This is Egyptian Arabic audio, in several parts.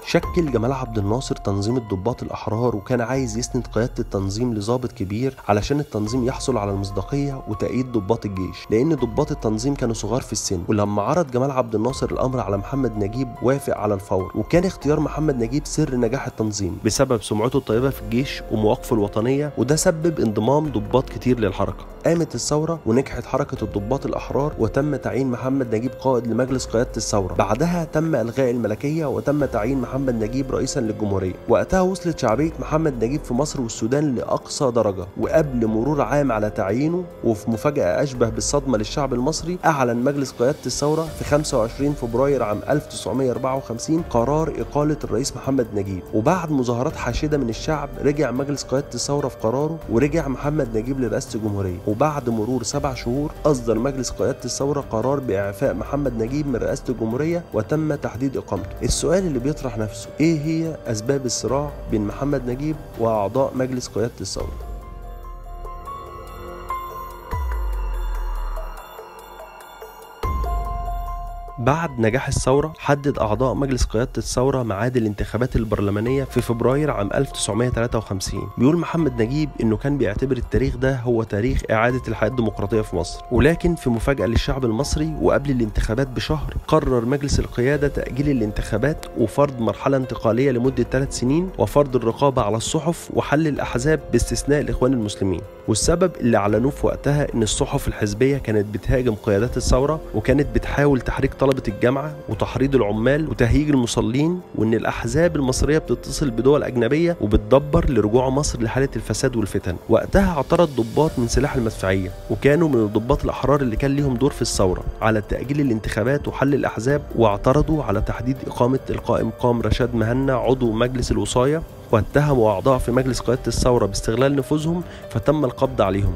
شكل جمال عبد الناصر تنظيم الضباط الأحرار وكان عايز يسند قيادة التنظيم لضابط كبير علشان التنظيم يحصل على المصداقية وتأييد ضباط الجيش لأن ضباط التنظيم كانوا صغار في السن ولما عرض جمال عبد الناصر الأمر على محمد نجيب وافق على الفور وكان اختيار محمد نجيب سر نجاح التنظيم بسبب سمعته الطيبة في الجيش ومواقفه الوطنية وده سبب انضمام ضباط كتير للحركة قامت الثورة ونجحت حركة الضباط الأحرار وتم تعيين محمد نجيب قائد لمجلس قيادة الثورة بعدها تم إلغاء الملكية وتم تعيين محمد نجيب رئيسا للجمهورية وقتها وصلت شعبية محمد نجيب في مصر والسودان لأقصى درجة وقبل مرور عام على تعيينه وفي مفاجأة أشبه بالصدمة للشعب المصري أعلن مجلس قيادة الثورة في 25 فبراير عام 1954 قرار إقالة الرئيس محمد نجيب وبعد مظاهرات حاشدة من الشعب رجع مجلس قيادة الثورة في قراره ورجع محمد نجيب لرئاسة الجمهورية وبعد مرور سبع شهور أصدر مجلس قيادة الثورة قرار بإعفاء محمد نجيب من رئاسة الجمهورية وتم تحديد إقامته السؤال اللي بيطرح نفسه إيه هي أسباب الصراع بين محمد نجيب وأعضاء مجلس قيادة الثورة بعد نجاح الثورة حدد أعضاء مجلس قيادة الثورة ميعاد الانتخابات البرلمانية في فبراير عام 1953 بيقول محمد نجيب إنه كان بيعتبر التاريخ ده هو تاريخ إعادة الحياة الديمقراطية في مصر ولكن في مفاجأة للشعب المصري وقبل الانتخابات بشهر قرر مجلس القيادة تأجيل الانتخابات وفرض مرحلة انتقالية لمدة ثلاث سنين وفرض الرقابة على الصحف وحل الأحزاب باستثناء الإخوان المسلمين والسبب اللي أعلنوه في وقتها إن الصحف الحزبية كانت بتهاجم قيادات الثورة وكانت بتحاول تحريك طلبة الجامعة وتحريض العمال وتهييج المصلين وإن الأحزاب المصرية بتتصل بدول أجنبية وبتدبر لرجوع مصر لحالة الفساد والفتن وقتها اعترض ضباط من سلاح المدفعية وكانوا من الضباط الأحرار اللي كان ليهم دور في الثورة على تأجيل الانتخابات وحل الأحزاب واعترضوا على تحديد إقامة القائم قام رشاد مهنا عضو مجلس الوصاية واتهموا أعضاء في مجلس قيادة الثورة باستغلال نفوذهم فتم القبض عليهم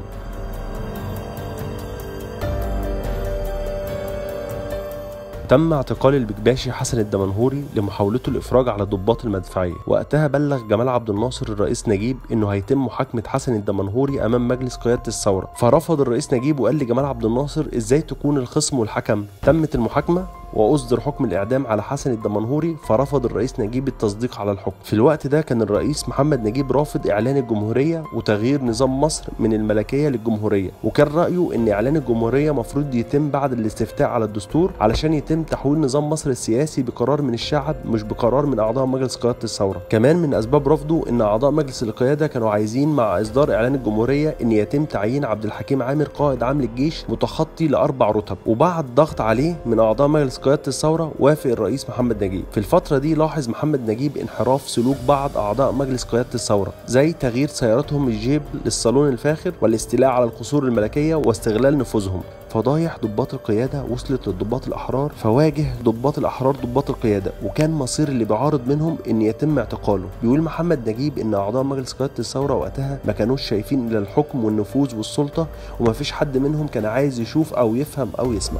تم اعتقال البكباشي حسن الدمنهوري لمحاولته الافراج على ضباط المدفعيه وقتها بلغ جمال عبد الناصر الرئيس نجيب انه هيتم محاكمه حسن الدمنهوري امام مجلس قياده الثوره فرفض الرئيس نجيب وقال لجمال عبد الناصر ازاي تكون الخصم والحكم تمت المحاكمه واصدر حكم الاعدام على حسن الدمنهوري فرفض الرئيس نجيب التصديق على الحكم في الوقت ده كان الرئيس محمد نجيب رافض اعلان الجمهوريه وتغيير نظام مصر من الملكيه للجمهوريه وكان رايه ان اعلان الجمهوريه مفروض يتم بعد الاستفتاء على الدستور علشان يتم تحويل نظام مصر السياسي بقرار من الشعب مش بقرار من اعضاء مجلس قياده الثوره كمان من اسباب رفضه ان اعضاء مجلس القياده كانوا عايزين مع اصدار اعلان الجمهوريه ان يتم تعيين عبد الحكيم عامر قائد عام للجيش متخطي لاربع رتب وبعد ضغط عليه من اعضاء مجلس قياده الثوره وافق الرئيس محمد نجيب في الفتره دي لاحظ محمد نجيب انحراف سلوك بعض اعضاء مجلس قياده الثوره زي تغيير سيارتهم الجيب للصالون الفاخر والاستيلاء على القصور الملكيه واستغلال نفوذهم فضايح ضباط القيادة وصلت للضباط الأحرار فواجه ضباط الأحرار ضباط القيادة وكان مصير اللي بيعارض منهم إن يتم اعتقاله بيقول محمد نجيب إن أعضاء مجلس قيادة الثورة وقتها ما كانوش شايفين إلا الحكم والنفوذ والسلطة ومفيش حد منهم كان عايز يشوف أو يفهم أو يسمع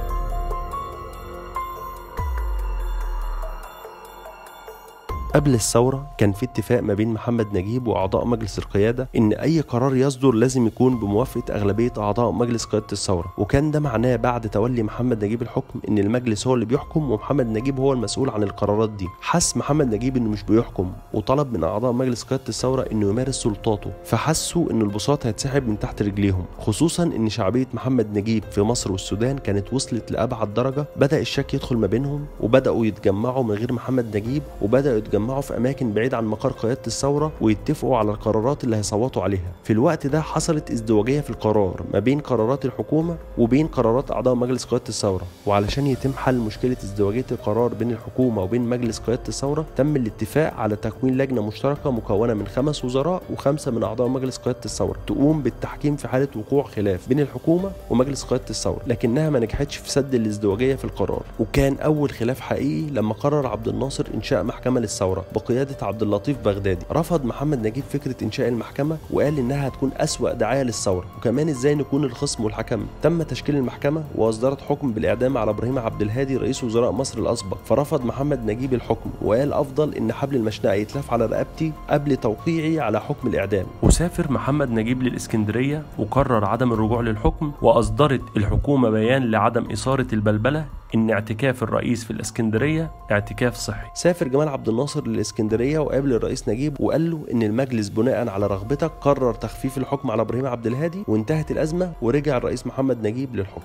قبل الثورة كان في اتفاق ما بين محمد نجيب وأعضاء مجلس القيادة إن أي قرار يصدر لازم يكون بموافقة أغلبية أعضاء مجلس قيادة الثورة وكان ده معناه بعد تولي محمد نجيب الحكم إن المجلس هو اللي بيحكم ومحمد نجيب هو المسؤول عن القرارات دي حس محمد نجيب إنه مش بيحكم وطلب من أعضاء مجلس قيادة الثورة إنه يمارس سلطاته فحسوا إن البساط هيتسحب من تحت رجليهم خصوصا إن شعبية محمد نجيب في مصر والسودان كانت وصلت لأبعد درجة بدأ الشك يدخل ما بينهم وبدأوا يتجمعوا من غير محمد نجيب وبدأوا يتجمعوا يتجمعوا في اماكن بعيد عن مقر قياده الثوره ويتفقوا على القرارات اللي هيصوتوا عليها في الوقت ده حصلت ازدواجيه في القرار ما بين قرارات الحكومه وبين قرارات اعضاء مجلس قياده الثوره وعلشان يتم حل مشكله ازدواجيه القرار بين الحكومه وبين مجلس قياده الثوره تم الاتفاق على تكوين لجنه مشتركه مكونه من خمس وزراء وخمسه من اعضاء مجلس قياده الثوره تقوم بالتحكيم في حاله وقوع خلاف بين الحكومه ومجلس قياده الثوره لكنها ما نجحتش في سد الازدواجيه في القرار وكان اول خلاف حقيقي لما قرر عبد الناصر انشاء محكمه للثوره بقيادة عبد اللطيف بغدادي رفض محمد نجيب فكرة إنشاء المحكمة وقال إنها هتكون أسوأ دعاية للثورة وكمان إزاي نكون الخصم والحكم تم تشكيل المحكمة وأصدرت حكم بالإعدام على إبراهيم عبد الهادي رئيس وزراء مصر الأسبق فرفض محمد نجيب الحكم وقال أفضل إن حبل المشنقة يتلف على رقبتي قبل توقيعي على حكم الإعدام وسافر محمد نجيب للإسكندرية وقرر عدم الرجوع للحكم وأصدرت الحكومة بيان لعدم إثارة البلبلة ان اعتكاف الرئيس في الاسكندريه اعتكاف صحي سافر جمال عبد الناصر للاسكندريه وقابل الرئيس نجيب وقال له ان المجلس بناء على رغبتك قرر تخفيف الحكم على ابراهيم عبد الهادي وانتهت الازمه ورجع الرئيس محمد نجيب للحكم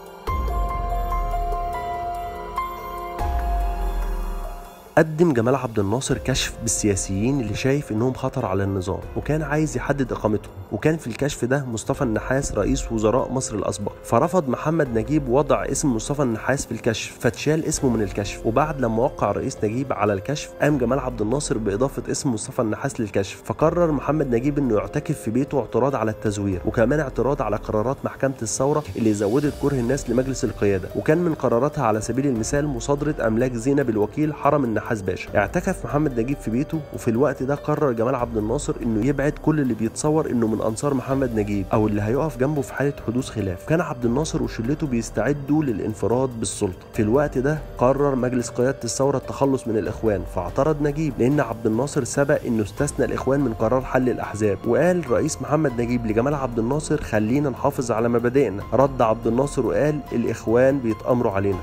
قدم جمال عبد الناصر كشف بالسياسيين اللي شايف انهم خطر على النظام وكان عايز يحدد اقامتهم وكان في الكشف ده مصطفى النحاس رئيس وزراء مصر الاسبق فرفض محمد نجيب وضع اسم مصطفى النحاس في الكشف فتشال اسمه من الكشف وبعد لما وقع الرئيس نجيب على الكشف قام جمال عبد الناصر باضافه اسم مصطفى النحاس للكشف فقرر محمد نجيب انه يعتكف في بيته اعتراض على التزوير وكمان اعتراض على قرارات محكمه الثوره اللي زودت كره الناس لمجلس القياده وكان من قراراتها على سبيل المثال مصادره املاك زينب الوكيل حرم النحاس باشا اعتكف محمد نجيب في بيته وفي الوقت ده قرر جمال عبد الناصر انه يبعد كل اللي بيتصور انه من انصار محمد نجيب او اللي هيقف جنبه في حاله حدوث خلاف كان عبد الناصر وشلته بيستعدوا للانفراد بالسلطه في الوقت ده قرر مجلس قياده الثوره التخلص من الاخوان فاعترض نجيب لان عبد الناصر سبق انه استثنى الاخوان من قرار حل الاحزاب وقال رئيس محمد نجيب لجمال عبد الناصر خلينا نحافظ على مبادئنا رد عبد الناصر وقال الاخوان بيتامروا علينا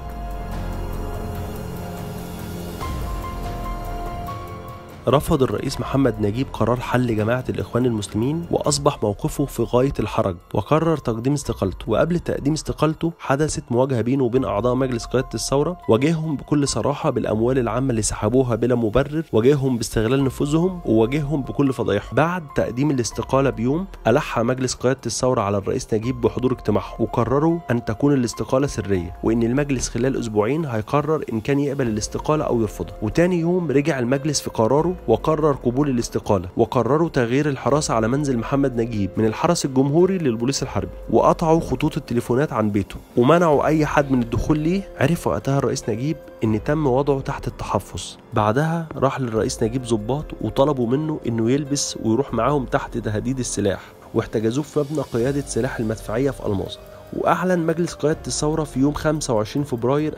رفض الرئيس محمد نجيب قرار حل جماعة الإخوان المسلمين وأصبح موقفه في غاية الحرج وقرر تقديم استقالته وقبل تقديم استقالته حدثت مواجهة بينه وبين أعضاء مجلس قيادة الثورة واجههم بكل صراحة بالأموال العامة اللي سحبوها بلا مبرر واجههم باستغلال نفوذهم وواجههم بكل فضايحهم بعد تقديم الاستقالة بيوم ألح مجلس قيادة الثورة على الرئيس نجيب بحضور اجتماعهم وقرروا أن تكون الاستقالة سرية وإن المجلس خلال أسبوعين هيقرر إن كان يقبل الاستقالة أو يرفضها وتاني يوم رجع المجلس في قراره وقرر قبول الاستقالة وقرروا تغيير الحراسة على منزل محمد نجيب من الحرس الجمهوري للبوليس الحربي وقطعوا خطوط التليفونات عن بيته ومنعوا أي حد من الدخول ليه عرف وقتها الرئيس نجيب إن تم وضعه تحت التحفظ بعدها راح للرئيس نجيب ظباط وطلبوا منه إنه يلبس ويروح معاهم تحت تهديد السلاح واحتجزوه في مبنى قيادة سلاح المدفعية في ألماظة وأعلن مجلس قيادة الثورة في يوم 25 فبراير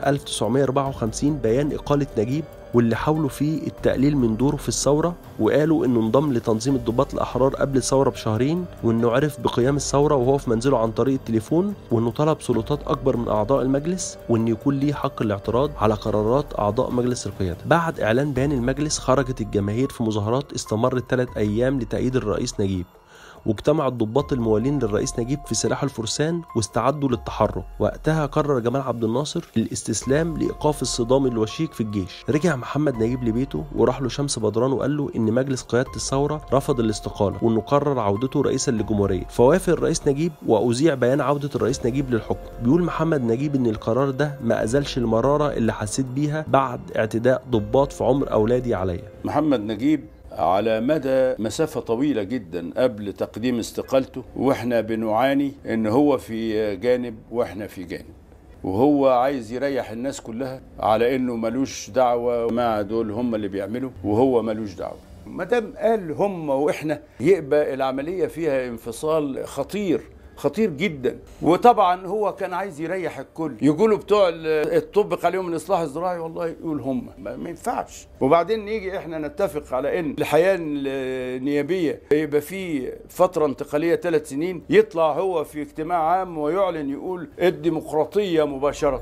1954 بيان إقالة نجيب واللي حاولوا فيه التقليل من دوره في الثورة وقالوا إنه انضم لتنظيم الضباط الأحرار قبل الثورة بشهرين وإنه عرف بقيام الثورة وهو في منزله عن طريق التليفون وإنه طلب سلطات أكبر من أعضاء المجلس وإن يكون ليه حق الاعتراض على قرارات أعضاء مجلس القيادة بعد إعلان بيان المجلس خرجت الجماهير في مظاهرات استمرت ثلاث أيام لتأييد الرئيس نجيب واجتمع الضباط الموالين للرئيس نجيب في سلاح الفرسان واستعدوا للتحرك وقتها قرر جمال عبد الناصر الاستسلام لايقاف الصدام الوشيك في الجيش رجع محمد نجيب لبيته وراح له شمس بدران وقال له ان مجلس قياده الثوره رفض الاستقاله وانه قرر عودته رئيسا للجمهوريه فوافق الرئيس نجيب واذيع بيان عوده الرئيس نجيب للحكم بيقول محمد نجيب ان القرار ده ما ازالش المراره اللي حسيت بيها بعد اعتداء ضباط في عمر اولادي عليا محمد نجيب على مدى مسافة طويلة جدا قبل تقديم استقالته واحنا بنعاني ان هو في جانب واحنا في جانب وهو عايز يريح الناس كلها على انه ملوش دعوة مع دول هم اللي بيعملوا وهو ملوش دعوة ما دام قال هم واحنا يبقى العملية فيها انفصال خطير خطير جدا وطبعا هو كان عايز يريح الكل يقولوا بتوع الطبق عليهم الاصلاح الزراعي والله يقول هم ما, ما ينفعش وبعدين نيجي احنا نتفق على ان الحياه النيابيه يبقى في فتره انتقاليه ثلاث سنين يطلع هو في اجتماع عام ويعلن يقول الديمقراطيه مباشره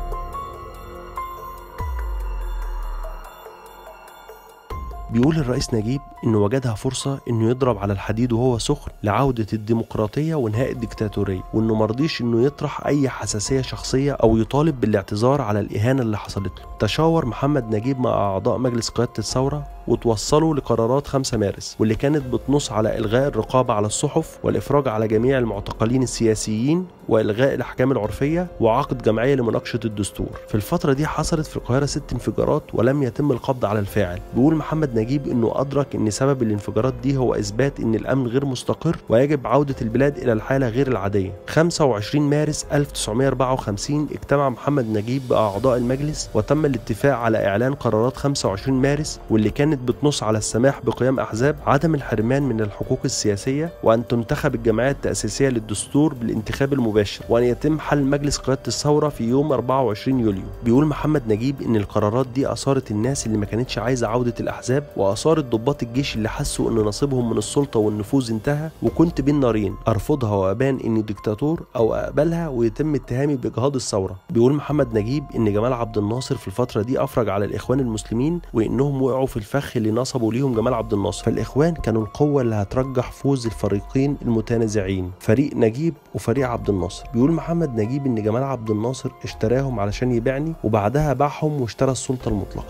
بيقول الرئيس نجيب انه وجدها فرصه انه يضرب على الحديد وهو سخن لعوده الديمقراطيه وانهاء الديكتاتوريه وانه مرضيش انه يطرح اي حساسيه شخصيه او يطالب بالاعتذار على الاهانه اللي حصلت له تشاور محمد نجيب مع اعضاء مجلس قياده الثوره وتوصلوا لقرارات 5 مارس واللي كانت بتنص على الغاء الرقابه على الصحف والافراج على جميع المعتقلين السياسيين والغاء الاحكام العرفيه وعقد جمعيه لمناقشه الدستور في الفتره دي حصلت في القاهره ست انفجارات ولم يتم القبض على الفاعل بيقول محمد نجيب انه ادرك ان سبب الانفجارات دي هو اثبات ان الامن غير مستقر ويجب عوده البلاد الى الحاله غير العاديه 25 مارس 1954 اجتمع محمد نجيب باعضاء المجلس وتم الاتفاق على اعلان قرارات 25 مارس واللي كانت كانت بتنص على السماح بقيام أحزاب عدم الحرمان من الحقوق السياسية وأن تنتخب الجمعية التأسيسية للدستور بالانتخاب المباشر وأن يتم حل مجلس قيادة الثورة في يوم 24 يوليو بيقول محمد نجيب إن القرارات دي أثارت الناس اللي ما كانتش عايزة عودة الأحزاب وأثارت ضباط الجيش اللي حسوا إن نصيبهم من السلطة والنفوذ انتهى وكنت بين نارين أرفضها وأبان إني ديكتاتور أو أقبلها ويتم اتهامي بإجهاض الثورة بيقول محمد نجيب إن جمال عبد الناصر في الفترة دي أفرج على الإخوان المسلمين وإنهم وقعوا في الفخ اللي نصبوا ليهم جمال عبد الناصر فالإخوان كانوا القوة اللي هترجح فوز الفريقين المتنازعين فريق نجيب وفريق عبد الناصر بيقول محمد نجيب إن جمال عبد الناصر اشتراهم علشان يبيعني وبعدها باعهم واشترى السلطة المطلقة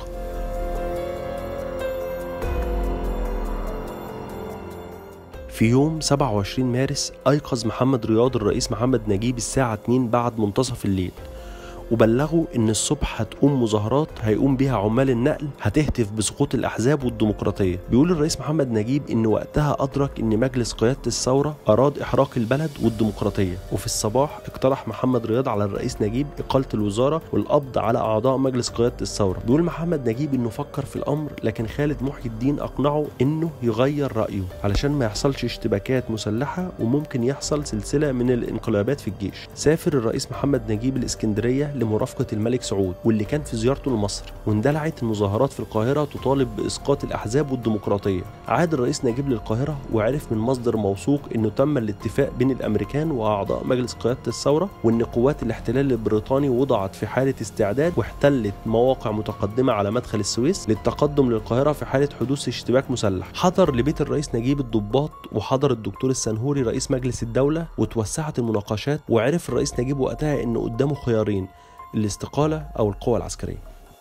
في يوم 27 مارس أيقظ محمد رياض الرئيس محمد نجيب الساعة 2 بعد منتصف الليل وبلغوا ان الصبح هتقوم مظاهرات هيقوم بيها عمال النقل هتهتف بسقوط الاحزاب والديمقراطيه بيقول الرئيس محمد نجيب ان وقتها ادرك ان مجلس قياده الثوره اراد احراق البلد والديمقراطيه وفي الصباح اقترح محمد رياض على الرئيس نجيب اقاله الوزاره والقبض على اعضاء مجلس قياده الثوره بيقول محمد نجيب انه فكر في الامر لكن خالد محي الدين اقنعه انه يغير رايه علشان ما يحصلش اشتباكات مسلحه وممكن يحصل سلسله من الانقلابات في الجيش سافر الرئيس محمد نجيب الاسكندريه لمرافقة الملك سعود واللي كان في زيارته لمصر واندلعت المظاهرات في القاهرة تطالب بإسقاط الأحزاب والديمقراطية عاد الرئيس نجيب للقاهرة وعرف من مصدر موثوق أنه تم الاتفاق بين الأمريكان وأعضاء مجلس قيادة الثورة وأن قوات الاحتلال البريطاني وضعت في حالة استعداد واحتلت مواقع متقدمة على مدخل السويس للتقدم للقاهرة في حالة حدوث اشتباك مسلح حضر لبيت الرئيس نجيب الضباط وحضر الدكتور السنهوري رئيس مجلس الدولة وتوسعت المناقشات وعرف الرئيس نجيب وقتها أنه قدامه خيارين الاستقالة أو القوة العسكرية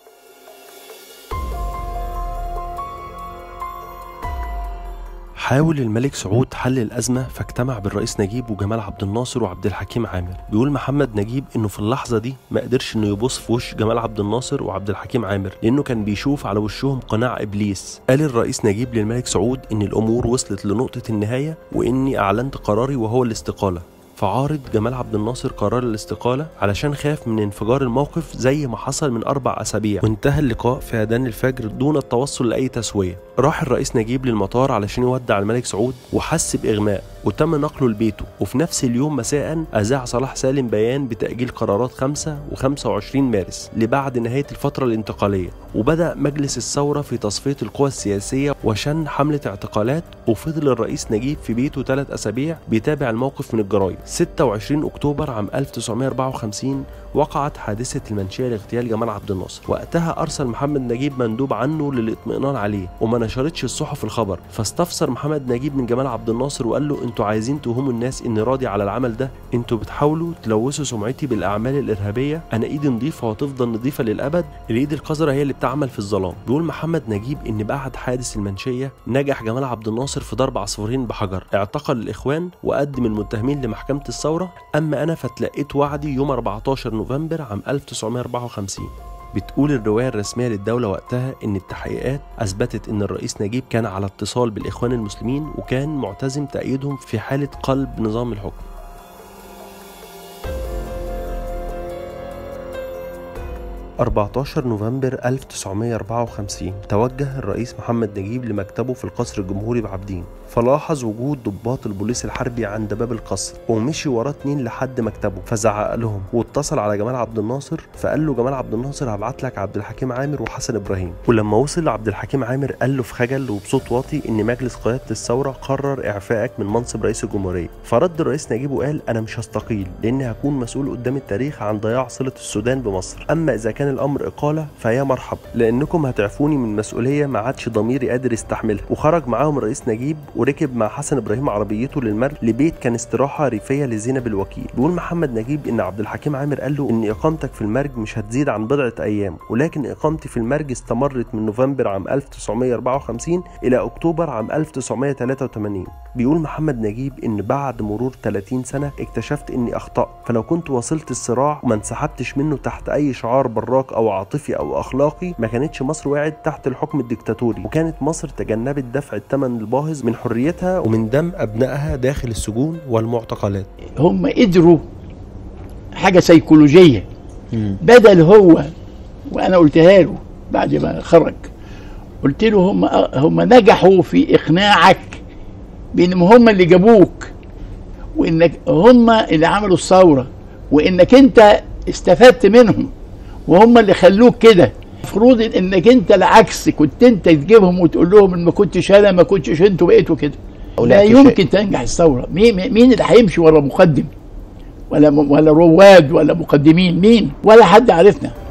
حاول الملك سعود حل الأزمة فاجتمع بالرئيس نجيب وجمال عبد الناصر وعبد الحكيم عامر بيقول محمد نجيب إنه في اللحظة دي ما قدرش إنه يبص في وش جمال عبد الناصر وعبد الحكيم عامر لأنه كان بيشوف على وشهم قناع إبليس قال الرئيس نجيب للملك سعود إن الأمور وصلت لنقطة النهاية وإني أعلنت قراري وهو الاستقالة فعارض جمال عبد الناصر قرار الاستقالة علشان خاف من انفجار الموقف زي ما حصل من أربع أسابيع وانتهى اللقاء في أذان الفجر دون التوصل لأي تسوية راح الرئيس نجيب للمطار علشان يودع الملك سعود وحس بإغماء وتم نقله لبيته وفي نفس اليوم مساء أذاع صلاح سالم بيان بتأجيل قرارات 5 و25 مارس لبعد نهاية الفترة الانتقالية وبدأ مجلس الثورة في تصفية القوى السياسية وشن حملة اعتقالات وفضل الرئيس نجيب في بيته ثلاث أسابيع بيتابع الموقف من الجرايد 26 أكتوبر عام 1954 وقعت حادثة المنشية لاغتيال جمال عبد الناصر وقتها أرسل محمد نجيب مندوب عنه للإطمئنان عليه وما نشرتش الصحف الخبر فاستفسر محمد نجيب من جمال عبد الناصر وقال له انتوا عايزين توهموا الناس اني راضي على العمل ده انتوا بتحاولوا تلوثوا سمعتي بالاعمال الارهابيه انا ايدي نظيفه وهتفضل نظيفه للابد الايد القذره هي اللي بتعمل في الظلام بيقول محمد نجيب ان بعد حادث المنشيه نجح جمال عبد الناصر في ضرب عصفورين بحجر اعتقل الاخوان وقدم المتهمين لمحكمه الثوره اما انا فتلقيت وعدي يوم 14 نوفمبر عام 1954 بتقول الرواية الرسمية للدولة وقتها إن التحقيقات أثبتت إن الرئيس نجيب كان على اتصال بالإخوان المسلمين وكان معتزم تأييدهم في حالة قلب نظام الحكم 14 نوفمبر 1954 توجه الرئيس محمد نجيب لمكتبه في القصر الجمهوري بعابدين فلاحظ وجود ضباط البوليس الحربي عند باب القصر ومشي وراه اتنين لحد مكتبه فزعق لهم واتصل على جمال عبد الناصر فقال له جمال عبد الناصر هبعت لك عبد الحكيم عامر وحسن ابراهيم ولما وصل لعبد الحكيم عامر قال له في خجل وبصوت واطي ان مجلس قياده الثوره قرر اعفائك من منصب رئيس الجمهوريه فرد الرئيس نجيب وقال انا مش هستقيل لاني هكون مسؤول قدام التاريخ عن ضياع صله السودان بمصر اما اذا كان الامر اقاله فيا مرحب لانكم هتعفوني من مسؤوليه ما عادش ضميري قادر يستحملها وخرج معاهم الرئيس نجيب وركب مع حسن ابراهيم عربيته للمرج لبيت كان استراحه ريفيه لزينب الوكيل بيقول محمد نجيب ان عبد الحكيم عامر قال له ان اقامتك في المرج مش هتزيد عن بضعه ايام ولكن اقامتي في المرج استمرت من نوفمبر عام 1954 الى اكتوبر عام 1983 بيقول محمد نجيب ان بعد مرور 30 سنه اكتشفت اني اخطات فلو كنت وصلت الصراع وما انسحبتش منه تحت اي شعار براق او عاطفي او اخلاقي ما كانتش مصر وقعت تحت الحكم الدكتاتوري وكانت مصر تجنبت دفع الثمن الباهظ من حريتها ومن دم ابنائها داخل السجون والمعتقلات هم قدروا حاجه سيكولوجيه بدل هو وانا قلتها له بعد ما خرج قلت له هم هم نجحوا في اقناعك بان هم اللي جابوك وانك هم اللي عملوا الثوره وانك انت استفدت منهم وهم اللي خلوك كده المفروض انك انت العكس كنت انت تجيبهم وتقول لهم ان ما كنتش انا ما كنتش انتوا بقيتوا كده لا هناك شيء. يمكن تنجح الثوره مين مين اللي هيمشي ورا مقدم ولا ولا رواد ولا مقدمين مين ولا حد عرفنا